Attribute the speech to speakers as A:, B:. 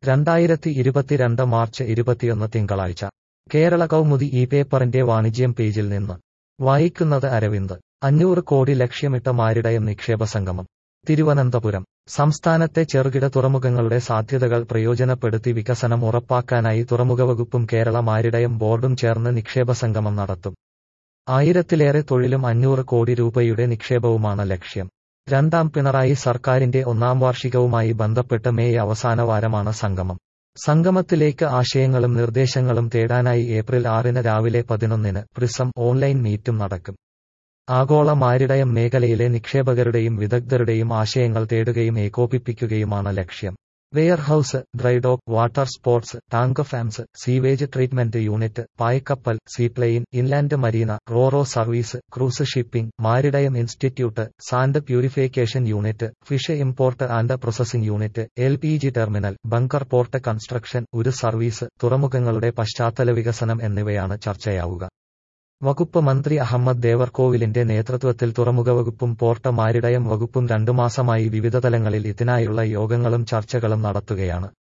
A: രണ്ടായിരത്തി ഇരുപത്തിരണ്ട് മാർച്ച് ഇരുപത്തിയൊന്ന് തിങ്കളാഴ്ച കേരള കൗമുദി ഈ പേപ്പറിന്റെ വാണിജ്യം പേജിൽ നിന്ന് വായിക്കുന്നത് അരവിന്ദ് അഞ്ഞൂറ് കോടി ലക്ഷ്യമിട്ട മാരിടയം നിക്ഷേപ സംഗമം തിരുവനന്തപുരം സംസ്ഥാനത്തെ ചെറുകിട തുറമുഖങ്ങളുടെ സാധ്യതകൾ പ്രയോജനപ്പെടുത്തി വികസനം ഉറപ്പാക്കാനായി തുറമുഖവകുപ്പും കേരള മാരിടയം ബോർഡും ചേർന്ന് നിക്ഷേപ സംഗമം നടത്തും ആയിരത്തിലേറെ തൊഴിലും അഞ്ഞൂറ് കോടി രൂപയുടെ നിക്ഷേപവുമാണ് ലക്ഷ്യം രണ്ടാം പിണറായി സർക്കാരിന്റെ ഒന്നാം വാർഷികവുമായി ബന്ധപ്പെട്ട് മേയ് അവസാന വാരമാണ് സംഗമം സംഗമത്തിലേക്ക് ആശയങ്ങളും നിർദ്ദേശങ്ങളും തേടാനായി ഏപ്രിൽ ആറിന് രാവിലെ പതിനൊന്നിന് പ്രിസം ഓൺലൈൻ മീറ്റും നടക്കും ആഗോള മാരിടയം മേഖലയിലെ നിക്ഷേപകരുടെയും വിദഗ്ധരുടെയും ആശയങ്ങൾ തേടുകയും ഏകോപിപ്പിക്കുകയുമാണ് ലക്ഷ്യം warehouse drydock water sports tank farms sewage treatment unit പായ്ക്കപ്പൽ seaplane inland marina RoRo service cruise shipping maritime institute sand purification unit fish import and processing unit L P G terminal bunker port construction ഒരു service തുറമുഖങ്ങളുടെ പശ്ചാത്തല വികസനം എന്നിവയാണ് ചർച്ചയാവുക വകുപ്പ് മന്ത്രി അഹമ്മദ് ദേവർകോവിലിന്റെ നേതൃത്വത്തിൽ തുറമുഖ വകുപ്പും പോർട്ട് മാരിടയം വകുപ്പും രണ്ടു മാസമായി വിവിധ തലങ്ങളിൽ ഇതിനായുള്ള യോഗങ്ങളും ചർച്ചകളും നടത്തുകയാണ്